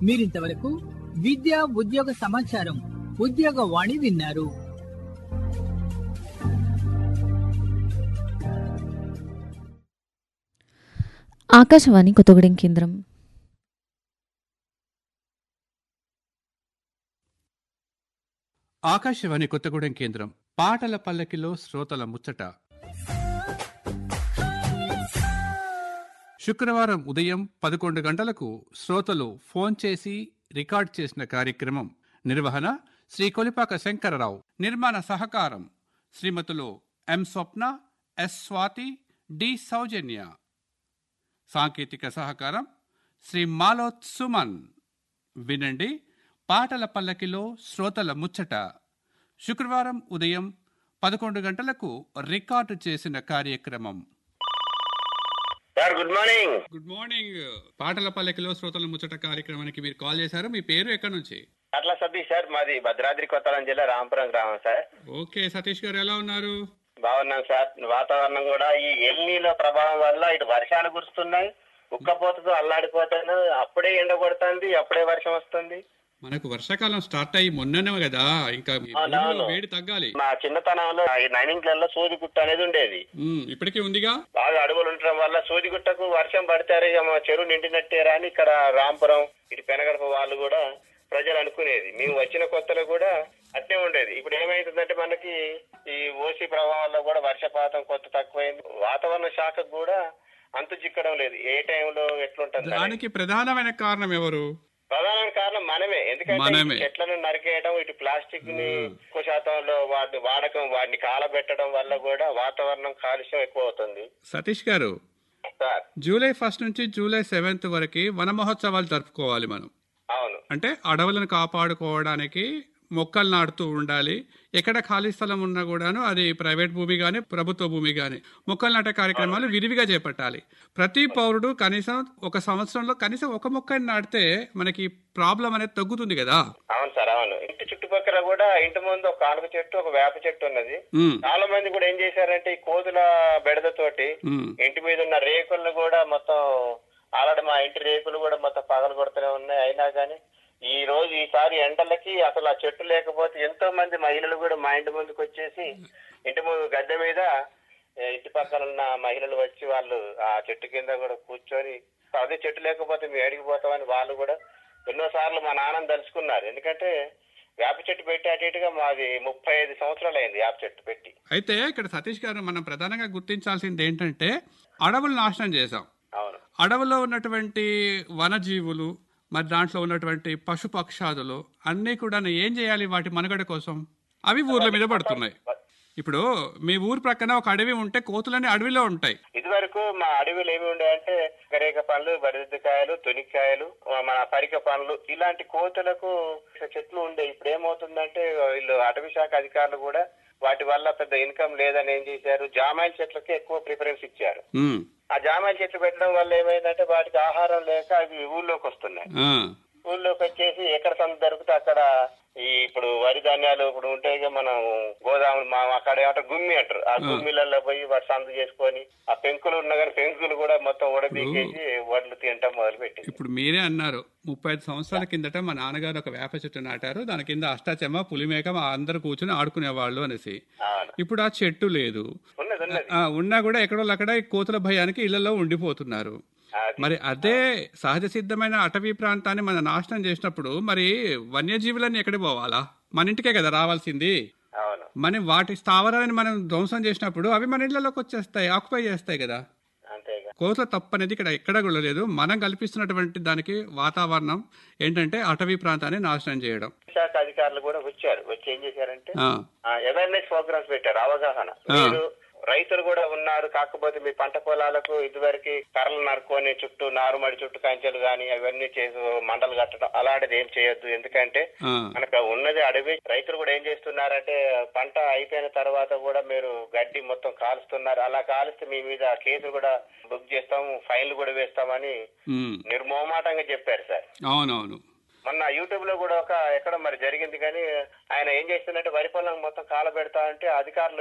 మీరింతవరకు విద్య ఉద్యోగ సమాచారం ఉద్యోగ వాణి విన్నారు ఆకాశవాణి కొత్తగూడెం కేంద్రం ఆకాశవాణి కొత్తగూడెం కేంద్రం పాటల పల్లకిలో శ్రోతల ముచ్చట శుక్రవారం ఉదయం పదకొండు గంటలకు శ్రోతలు ఫోన్ చేసి రికార్డ్ చేసిన కార్యక్రమం నిర్వహణ శ్రీ కొలిపాక శంకరరావు నిర్మాణ సహకారం శ్రీమతులు M Swapna S Swathi D Soujanya సాంకేతిక సహకారం శ్రీ మాలోత్ సుమన్ వినండి పాటల పల్లకిలో శ్రోతల ముచ్చట శుక్రవారం ఉదయం పదకొండు గంటలకు రికార్డు చేసిన కార్యక్రమం sir good morning good morning పాటల పల్లకిలో శ్రోతల ముచ్చట కార్యక్రమానికి మీరు కాల్ చేశారు మీ పేరు ఎక్కడి నుంచి అట్లా సతీష్ సార్ మాది భద్రాద్రి కొత్తగూడెం జిల్లా రాంపురం గ్రామం సార్ ఓకే సతీష్ గారు ఎలా ఉన్నారు బాగున్నాం సార్ వాతావరణం కూడా ఈ ఎల్నీలో ప్రభావం వల్ల ఇటు వర్షాలు కురుస్తున్నాయి ఉక్కపోతతో అల్లాడిపోతాను అప్పుడే ఎండ కొడుతుంది అప్పుడే వర్షం వస్తుంది మనకు వర్షాకాలం స్టార్ట్ అయ్యి మొన్ననే కదా ఇంకా ఈ అవునవును. భూమిలో వేడి తగ్గాలి మా చిన్నతనంలో ఈ నైనింగ్లలో సూదిగుట్ట అనేది ఉండేది ఉమ్, ఇప్పటికీ ఉందిగా బాగా అడవులు ఉండటం వల్ల సూదిగుట్టకు వర్షం పడితే ఇక మా చెరువు నిండినట్టేరా అని ఇక్కడ రాంపురం ఇటు పెనగడప వాళ్ళు కూడా ప్రజలు అనుకునేది మేము వచ్చిన కొత్తలో కూడా అట్నే ఉండేది ఇప్పుడు ఏమైతుందంటే మనకి ఈ ఓసీ ప్రభావంలో కూడా వర్షపాతం కొంత తక్కువైంది వాతావరణ శాఖకు కూడా అంతు చిక్కడం లేదు ఏ టైంలో ఎట్లుంటుంది అనేది. దానికి ప్రధానమైన కారణం ఎవరు ప్రధాన కారణం మనమే ఎందుకంటే మనమే. ఈ చెట్లను నరికేయడం ఇటు ప్లాస్టిక్ ని ఎక్కువ శాతంలో వాటిని వాడకం వాటిని కాలబెట్టడం వల్ల కూడా వాతావరణం కాలుష్యం ఎక్కువ అవుతుంది Satish garu sir July first నుంచి జూలై సెవెంత్ వరకు వన మహోత్సవాలు జరుపుకోవాలి మనం అవును అంటే అడవులను కాపాడుకోవడానికి మొక్కలు నాటుతూ ఉండాలి ఎక్కడ ఖాళీ స్థలం ఉన్నా కూడాను అది ప్రైవేట్ భూమి కానీ ప్రభుత్వ భూమి కానీ మొక్కలు నాటే కార్యక్రమాలు విరివిగా చేపట్టాలి ప్రతి పౌరుడు కనీసం ఒక సంవత్సరంలో కనీసం ఒక మొక్కని నాటితే మనకి ప్రాబ్లం అనేది తగ్గుతుంది కదా అవును సార్ అవును ఇంటి చుట్టుపక్కల కూడా ఇంటి ముందు ఒక కానుక చెట్టు ఒక వేప చెట్టు ఉన్నది ఉమ్, చాలా మంది కూడా ఏం చేశారంటే ఈ కోతుల బెడదతోటి ఉమ్, ఇంటి మీద ఉన్న రేకులను కూడా మొత్తం ఆల్రెడీ మా ఇంటి రేకులు కూడా మొత్తం పగలు కొడుతూనే ఉన్నాయి అయినా కానీ ఈ రోజు ఈసారి ఎండలకి అసలు ఆ చెట్టు లేకపోతే ఎంతో మంది మహిళలు కూడా మా ఇంటి ముందుకు వచ్చేసి ఇంటి ముందు గద్దె మీద ఏ, ఇంటి పక్కన ఉన్న మహిళలు వచ్చి వాళ్ళు ఆ చెట్టు కింద కూడా కూర్చొని అదే చెట్టు లేకపోతే మేము ఎడికి పోతామని వాళ్ళు కూడా ఎన్నో సార్లు మా నాన్నని తలుచుకున్నారు ఎందుకంటే వేప చెట్టు పెట్టి అటు ఇటుగా మాది ముప్పై ఐదు సంవత్సరాలు అయింది వేప చెట్టు పెట్టి అయితే ఇక్కడ సతీష్ గారు మనం ప్రధానంగా గుర్తించాల్సింది ఏంటంటే అడవులు నాశనం చేశాం అవును అడవులో ఉన్నటువంటి వనజీవులు మరి దాంట్లో ఉన్నటువంటి పశుపక్షాదులు అన్నీ కూడా ఏం చేయాలి వాటి మనుగడ కోసం అవి ఊర్ల మీద పడుతున్నాయి ఇప్పుడు మీ ఊరు ప్రక్కన ఒక అడవి ఉంటే కోతులన్నీ అడవిలో ఉంటాయి ఇదివరకు మా అడవిలో ఏమి ఉండేవంటే గరేక పండ్లు బరిదికాయలు తొనిక్కాయలు మన పరిక పండ్లు ఇలాంటి కోతులకు చెట్లు ఉండే ఇప్పుడు ఏమవుతుందంటే వీళ్ళు అటవీ శాఖ అధికారులు కూడా వాటి వల్ల పెద్ద ఇన్కమ్ లేదని ఏం చేశారు జామాయిల చెట్లకి ఎక్కువ ప్రిఫరెన్స్ ఇచ్చారు ఉమ్, ఆ జామాయిల చెట్లు పెట్టడం వల్ల ఏమైందంటే వాటికి ఆహారం లేక అవి ఊళ్ళోకి వస్తున్నాయి ఆ, ఊళ్ళోకి వచ్చేసి ఎక్కడ సంత దొరికితే అక్కడ ఈ ఇప్పుడు వరి ధాన్యాలు ఇప్పుడు ఉంటాయి కదా మనం గోదాములు మా అక్కడ ఏమంటారు గుమ్మి అంటారు ఆ గుమ్మిలలో పోయి వాటి సంత చేసుకొని ఆ పెంకులు ఉన్నా కానీ పెంకులు కూడా మొత్తం ఉడబీకేసి వడ్లు తినటం మొదలు పెట్టింది ఇప్పుడు మీరే అన్నారు ముప్పై ఐదు సంవత్సరాల కిందట మా నాన్నగారు ఒక వేప చెట్టు నాటారు దాని కింద అష్టాచెమ్మ పులిమేక మా అందరు కూర్చుని ఆడుకునేవాళ్ళు అనేసి అవును ఇప్పుడు ఆ చెట్టు లేదు ఉన్నది ఉన్నది ఆ, ఉన్నా కూడా ఎక్కడో అక్కడ ఈ కోతుల భయానికి ఇళ్లలో ఉండిపోతున్నారు అది మరి అదే సహజ సిద్ధమైన అటవీ ప్రాంతాన్ని మనం నాశనం చేసినప్పుడు మరి వన్యజీవులన్నీ ఎక్కడికి పోవాలా మన ఇంటికే కదా రావాల్సింది అవును మనం వాటి స్థావరాలను మనం ధ్వంసం చేసినప్పుడు అవి మన ఇళ్లలోకి వచ్చేస్తాయి ఆక్యుపై చేస్తాయి కదా అంతేగా కోతుల తప్పు అనేది ఇక్కడ ఎక్కడ కూడా లేదు మనం కల్పిస్తున్నటువంటి దానికి వాతావరణం ఏంటంటే అటవీ ప్రాంతాన్ని నాశనం చేయడం శాఖ అధికారులు కూడా వచ్చారు వచ్చి ఏం చేశారంటే ఆ, అవేర్నెస్ ప్రోగ్రామ్స్ పెట్టారు అవగాహన ఆ. మీరు రైతులు కూడా ఉన్నారు కాకపోతే మీ పంట పొలాలకు ఇదివరకు కర్రలు నరుకొని చుట్టూ నారుమడి చుట్టూ కంచెలు గాని అవన్నీ చేసి మండలు కట్టడం అలాంటిది ఏం చేయొద్దు ఎందుకంటే ఆ, మనకు ఉన్నది అడవి రైతులు కూడా ఏం చేస్తున్నారంటే పంట అయిపోయిన తర్వాత కూడా మీరు గడ్డి మొత్తం కాలుస్తున్నారు అలా కాలుస్తే మీ మీద కేసులు కూడా బుక్ చేస్తాం ఫైన్లు కూడా వేస్తామని ఉమ్, నిర్మోమాటంగా చెప్పారు సార్ అవునవును మొన్న యూట్యూబ్ లో కూడా ఒక ఎక్కడ మరి జరిగింది కానీ ఆయన ఏం చేస్తుందంటే వరి పొలం మొత్తం కాలబెడతా అంటే అధికారులు